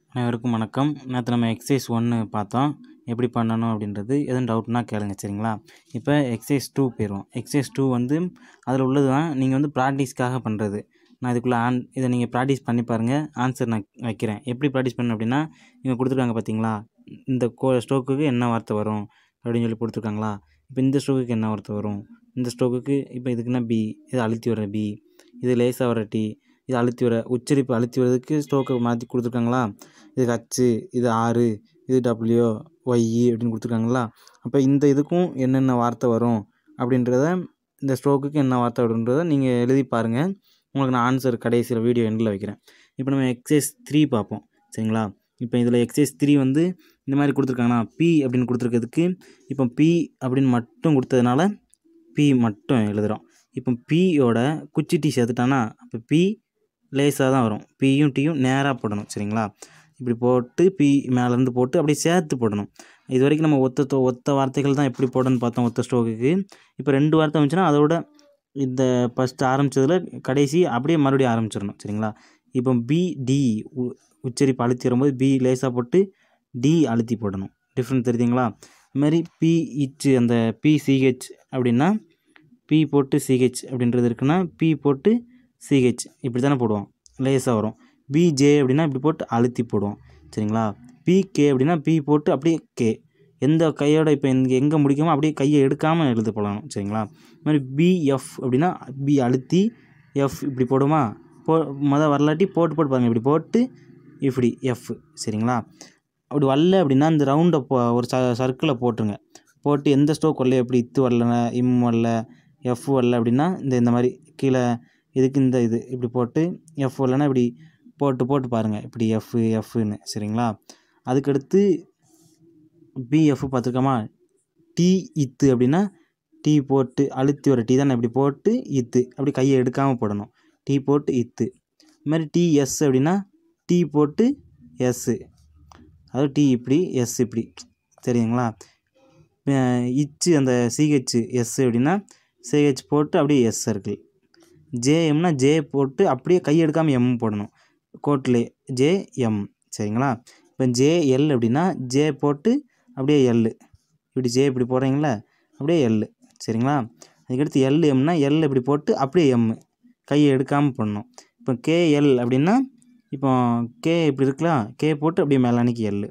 அனைவருக்கும் வணக்கம் நேற்று நம்ம எக்ஸசைஸ் ஒன்று பார்த்தோம் எப்படி பண்ணணும் அப்படின்றது எதுவும் டவுட்னா கேளுங்க சரிங்களா இப்போ எக்ஸசைஸ் டூ போயிடுவோம் எக்ஸசைஸ் டூ வந்து அதில் உள்ளது தான் நீங்கள் வந்து ப்ராக்டிஸ்க்காக பண்ணுறது நான் இதுக்குள்ளே ஆன் இதை நீங்கள் ப்ராக்டிஸ் பண்ணி பாருங்கள் ஆன்சர் நான் வைக்கிறேன் எப்படி ப்ராக்டிஸ் பண்ணணும் அப்படின்னா இங்கே கொடுத்துருக்காங்க பார்த்தீங்களா இந்த கோ ஸ்ட்ரோக்குக்கு என்ன வார்த்தை வரும் அப்படின்னு சொல்லி கொடுத்துருக்காங்களா இப்போ இந்த ஸ்ட்ரோக்குக்கு என்ன வார்த்தை வரும் இந்த ஸ்ட்ரோக்குக்கு இப்போ இதுக்குன்னா பி இது அழுத்தி வர பி இது லேசாக வர டி இது அழுத்தி வர உச்சரிப்பு அழுத்தி வரதுக்கு ஸ்ட்ரோக்கை மாற்றி கொடுத்துருக்காங்களா இது ஹச்சு இது ஆறு இது டபிள்யூ ஒய்இ அப்படின்னு கொடுத்துருக்காங்களா அப்போ இந்த இதுக்கும் என்னென்ன வார்த்தை வரும் அப்படின்றத இந்த ஸ்ட்ரோக்குக்கு என்ன வார்த்தை வரும்ன்றதை நீங்கள் எழுதி பாருங்கள் உங்களுக்கு நான் ஆன்சர் கடைசியில் வீடியோ எண்டில் வைக்கிறேன் இப்போ நம்ம எக்ஸசைஸ் த்ரீ பார்ப்போம் சரிங்களா இப்போ இதில் எக்ஸசைஸ் த்ரீ வந்து இந்த மாதிரி கொடுத்துருக்காங்கன்னா பி அப்படின்னு கொடுத்துருக்கிறதுக்கு இப்போ பி அப்படின்னு மட்டும் கொடுத்ததுனால பி மட்டும் எழுதுகிறோம் இப்போ பியோட குச்சி டி சேர்த்துட்டானா அப்போ பி லேஸாக தான் வரும் பியும் டியும் நேராக போடணும் சரிங்களா இப்படி போட்டு பி மேலேருந்து போட்டு அப்படியே சேர்த்து போடணும் இது வரைக்கும் நம்ம ஒத்த தொ- ஒத்த வார்த்தைகள் தான் எப்படி போடணும்னு பார்த்தோம் ஒத்த ஸ்ட்ரோக்குக்கு இப்போ ரெண்டு வார்த்தை வந்துச்சுன்னா அதோட இந்த ஃபஸ்ட்டு ஆரம்பிச்சதுல கடைசி அப்படியே மறுபடியும் ஆரம்பிச்சிடணும் சரிங்களா இப்போ பி டி உ- உச்சரிப்பு அழுத்தி வரும்போது பி லேசாக போட்டு டி அழுத்தி போடணும் டிஃப்ரெண்ட் தெரியுதுங்களா அது மாதிரி பி இச்சு அந்த பி சிஹெச் அப்படின்னா பி போட்டு சிஹெச் அப்படின்றது இருக்குன்னா பி போட்டு சிஹெச் இப்படி தானே போடுவோம் லேசாக வரும் பிஜே அப்படின்னா இப்படி போட்டு அழுத்தி போடுவோம் சரிங்களா பிகே அப்படின்னா பி போட்டு அப்படியே கே எந்த கையோட இப்போ இங்கே எங்கே முடிக்குமோ அப்படியே கையை எடுக்காமல் எழுத போடணும் சரிங்களா இது மாதிரி பிஎஃப் அப்படின்னா பி அழுத்தி எஃப் இப்படி போடுமா போ மொதல் வரலாட்டி போட்டு போட்டு பாருங்க இப்படி போட்டு இப்படி எஃப் சரிங்களா அப்படி வரல அப்படின்னா இந்த ரவுண்டை போ ஒரு ச சர்க்கிளை போட்டுருங்க போட்டு எந்த ஸ்ட்ரோக் வரல எப்படி இத்து வரல இம் வரல எஃப் வரல அப்படின்னா இந்த இந்த மாதிரி கீழே இதுக்கு இந்த இது இப்படி போட்டு எஃப் வரலன்னா இப்படி போட்டு போட்டு பாருங்கள் இப்படி எஃப் எஃப்னு சரிங்களா அதுக்கடுத்து பிஎஃப் பார்த்துருக்கோமா டி இத்து அப்படின்னா டீ போட்டு அழுத்தி வர டீ தானே இப்படி போட்டு இத்து அப்படி கையை எடுக்காமல் போடணும் டீ போட்டு இத்து இது மாதிரி டிஎஸ் அப்படின்னா டீ போட்டு எஸ்ஸு அதாவது டி இப்படி எஸ் இப்படி தெரியுங்களா அஹ் இச்சு அந்த சிஹெச் எஸ் அப்படின்னா சிஹெச் போட்டு அப்படியே எஸ் சர்க்கிள் ஜேஎம்னா ஜே போட்டு அப்படியே கை எடுக்காமல் எம் போடணும் கோட்டில் ஜே எம் சரிங்களா இப்போ ஜேஎல் அப்படின்னா ஜே போட்டு அப்படியே எல் இப்படி ஜே இப்படி போடுறீங்களா அப்படியே எல் சரிங்களா அதுக்கடுத்து எல் எம்னா எல் இப்படி போட்டு அப்படியே எம் கையை எடுக்காமல் போடணும் இப்போ கேஎல் அப்படின்னா இப்போ கே இப்படி இருக்கலாம் கே போட்டு அப்படியே மேலானிக்கு எல்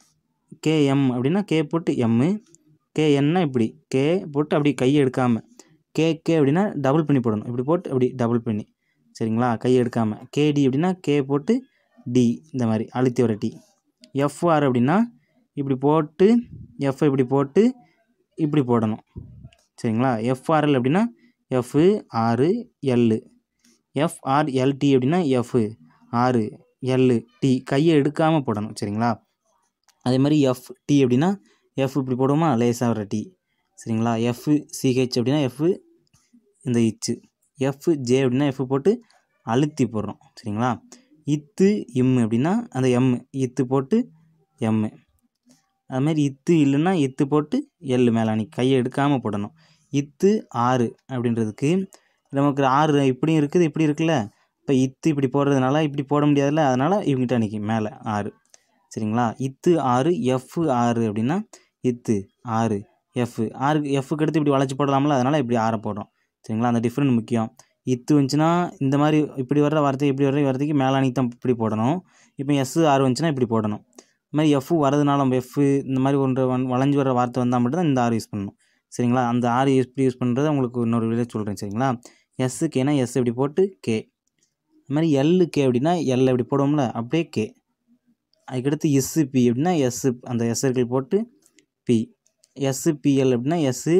கேஎம் அப்படின்னா கே போட்டு எம்மு கேஎன்னா இப்படி கே போட்டு அப்படியே கையை எடுக்காமல் கே கே அப்படின்னா டபுள் பண்ணி போடணும் இப்படி போட்டு அப்படி டபுள் பண்ணி சரிங்களா கையை எடுக்காமல் கேடி அப்படின்னா கே போட்டு டி இந்த மாதிரி அழுத்தி வர டி எஃப்ஆர் அப்படின்னா இப்படி போட்டு எஃப் இப்படி போட்டு இப்படி போடணும் சரிங்களா எஃப்ஆர்எல் அப்படின்னா எஃப் ஆறு எல்லு எஃப்ஆர்எல்டி அப்படின்னா எஃப் ஆறு எல்லு டி கையை எடுக்காமல் போடணும் சரிங்களா அதே மாதிரி எஃப் டி அப்படின்னா எஃப் இப்படி போடுவோமா லேசாக வர டி சரிங்களா எஃப் சிஹெச் அப்படின்னா எஃப் இந்த இச்சு எஃப் ஜே அப்படின்னா எஃப் போட்டு அழுத்தி போடுறோம் சரிங்களா இத்து இம் அப்படின்னா அந்த எம் இத்து போட்டு எம்மு அது மாதிரி இத்து இல்லைன்னா இத்து போட்டு எள்ளு மேலானி கையை எடுக்காமல் போடணும் இத்து ஆறு அப்படின்றதுக்கு நமக்கு ஆறு இப்படியும் இருக்குது இப்படி இருக்குல்ல இப்போ இத்து இப்படி போடுறதுனால இப்படி போட முடியாதுல்ல அதனால் இவங்ககிட்ட அன்றைக்கி மேலே ஆறு சரிங்களா இத்து ஆறு எஃப் ஆறு அப்படின்னா இத்து ஆறு எஃப் ஆறு எஃப்க்கு அடுத்து இப்படி வளைச்சி போடலாம்ல அதனால் இப்படி ஆறை போடுறோம் சரிங்களா அந்த டிஃப்ரெண்ட் முக்கியம் இத்து வந்துச்சுன்னா இந்த மாதிரி இப்படி வர்ற வார்த்தை இப்படி வர்ற வார்த்தைக்கு மேலானி தான் இப்படி போடணும் இப்போ எஸ் ஆறு வந்துச்சுன்னா இப்படி போடணும் இந்த மாதிரி எஃப் வரதுனால நம்ம எஃப் இந்த மாதிரி ஒன்று வன் வளைஞ்சு வர வார்த்தை வந்தால் மட்டும்தான் இந்த ஆறு யூஸ் பண்ணணும் சரிங்களா அந்த ஆறு எப்படி யூஸ் பண்ணுறது உங்களுக்கு இன்னொரு வீடியோ சொல்கிறேன் சரிங்களா எஸ்ஸு கேனா எஸ் இப்படி போட்டு கே அது மாதிரி எல்லு கே அப்படின்னா எல் இப்படி போடுவோம்ல அப்படியே கே அதுக்கடுத்து எஸ்ஸு பி அப்படின்னா எஸ்ஸு அந்த எஸ் சர்க்கிள் போட்டு பி எஸ்ஸு பிஎல் அப்படின்னா எஸ்ஸு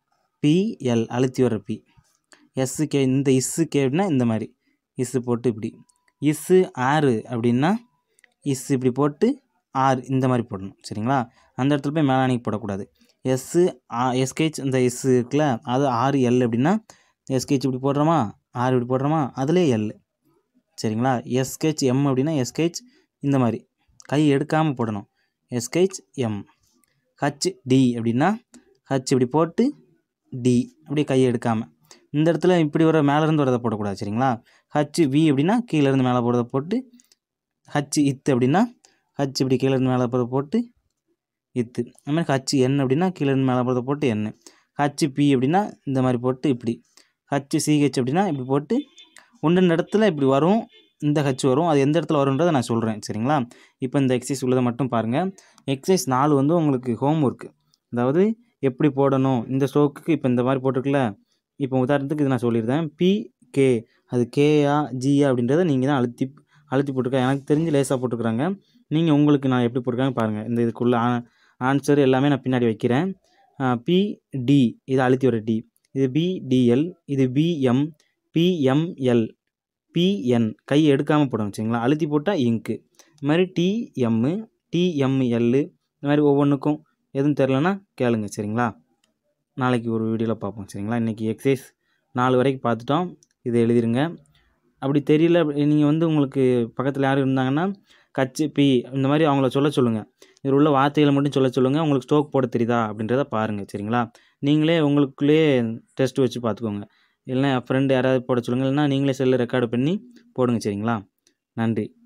பிஎல் அழுத்தி வர பி எஸ்ஸு கே இந்த இஸ்ஸு கே அப்படின்னா இந்த மாதிரி இஸ்ஸு போட்டு இப்படி இஸ்ஸு ஆறு அப்படின்னா இஸ் இப்படி போட்டு ஆறு இந்த மாதிரி போடணும் சரிங்களா அந்த இடத்துல போய் மேலானிக்கு போடக்கூடாது எஸ்ஸு எஸ்கேச் இந்த எஸ் இருக்குல்ல அது ஆறு எல் அப்படின்னா எஸ்கேச் இப்படி போடுறோமா ஆறு இப்படி போடுறோமா அதிலே எல் சரிங்களா எஸ்கேச் எம் அப்படின்னா எஸ்கேச் இந்த மாதிரி கை எடுக்காமல் போடணும் எஸ்கேச் எம் ஹச் டி அப்படின்னா ஹச் இப்படி போட்டு டி அப்படியே கையை எடுக்காமல் இந்த இடத்துல இப்படி வர மேலேருந்து வரதை போடக்கூடாது சரிங்களா ஹச் வி அப்படின்னா கீழேருந்து மேலே போடுறத போட்டு ஹச் இத்து அப்படின்னா ஹச் இப்படி கீழே இருந்து மேலே போகிறத போட்டு இத்து அது மாதிரி ஹச் என் அப்படின்னா கீழே இருந்து மேலே போகிறத போட்டு என் ஹச் பி அப்படின்னா இந்த மாதிரி போட்டு இப்படி ஹச் சிஹெச் அப்படின்னா இப்படி போட்டு ஒன்று இடத்துல இப்படி வரும் இந்த ஹச் வரும் அது எந்த இடத்துல வரும்ன்றதை நான் சொல்கிறேன் சரிங்களா இப்போ இந்த எக்ஸசைஸ் உள்ளதை மட்டும் பாருங்கள் எக்ஸசைஸ் நாலு வந்து உங்களுக்கு ஹோம் ஒர்க்கு அதாவது எப்படி போடணும் இந்த ஸ்ட்ரோக்குக்கு இப்போ இந்த மாதிரி போட்டிருக்குல்ல இப்போ உதாரணத்துக்கு இது நான் சொல்லியிருந்தேன் பி கே அது கேயா ஜியா அப்படின்றத நீங்கள் தான் அழுத்தி அழுத்தி போட்டிருக்கேன் எனக்கு தெரிஞ்சு லேசாக போட்டுருக்குறாங்க நீங்கள் உங்களுக்கு நான் எப்படி போட்டிருக்காங்க பாருங்கள் இந்த இதுக்குள்ள ஆன்சர் எல்லாமே நான் பின்னாடி வைக்கிறேன் பி டி இது அழுத்தி வர டி இது பிடிஎல் இது பிஎம் பிஎம்எல் பிஎன் கை எடுக்காமல் போடணும் சரிங்களா அழுத்தி போட்டால் இங்கு இது மாதிரி டிஎம்மு டிஎம்எல்லு இந்த மாதிரி ஒவ்வொன்றுக்கும் எதுவும் தெரிலனா கேளுங்க சரிங்களா நாளைக்கு ஒரு வீடியோவில் பார்ப்போம் சரிங்களா இன்றைக்கி எக்ஸசைஸ் நாலு வரைக்கும் பார்த்துட்டோம் இதை எழுதிருங்க அப்படி தெரியல நீங்கள் வந்து உங்களுக்கு பக்கத்தில் யாரும் இருந்தாங்கன்னா கச்சு பி இந்த மாதிரி அவங்கள சொல்ல சொல்லுங்கள் இதில் உள்ள வார்த்தைகளை மட்டும் சொல்ல சொல்லுங்கள் உங்களுக்கு ஸ்டோக் போட தெரியுதா அப்படின்றத பாருங்கள் சரிங்களா நீங்களே உங்களுக்குள்ளேயே டெஸ்ட் வச்சு பார்த்துக்கோங்க இல்லைன்னா ஃப்ரெண்டு யாராவது போட சொல்லுங்கள் இல்லைன்னா நீங்களே செல்லில் ரெக்கார்டு பண்ணி போடுங்க சரிங்களா நன்றி